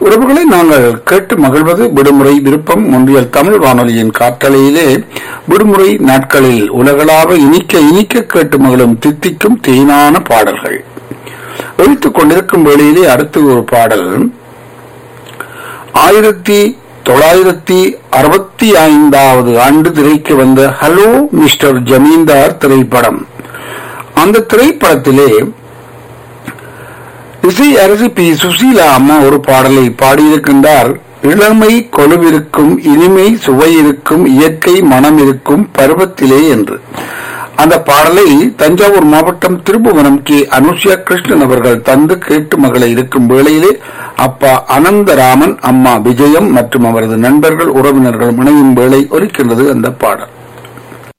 உறவுகளை நாங்கள் கேட்டு மகிழ்வது விடுமுறை விருப்பம் ஒன்றியல் தமிழ் வானொலியின் காற்றலையிலே விடுமுறை நாட்களில் உலகளாவ இனிக்க இனிக்க கேட்டு மகிழும் தித்திக்கும் தேனான பாடல்கள் ஒழித்துக் கொண்டிருக்கும் வேளையிலே அடுத்து ஒரு பாடல் ஆயிரத்தி தொள்ளாயிரத்தி அறுபத்தி ஐந்தாவது ஆண்டு திரைக்கு வந்த ஹலோ மிஸ்டர் ஜமீன்தார் திரைப்படம் அந்த திரைப்படத்திலே இசை அரசி பி சுசீலா அம்மா ஒரு பாடலை பாடியிருக்கின்றார் இளமை கொலுவிருக்கும் இனிமை சுவை இருக்கும் இயற்கை மனம் இருக்கும் பருவத்திலே என்று அந்த பாடலை தஞ்சாவூர் மாவட்டம் திருப்புவனம் கே அனுஷியா கிருஷ்ணன் அவர்கள் தந்து கேட்டு மகளை இருக்கும் வேளையிலே அப்பா அனந்தராமன் அம்மா விஜயம் மற்றும் அவரது நண்பர்கள் உறவினர்கள் இணையும் வேளை ஒலிக்கின்றது அந்த பாடல்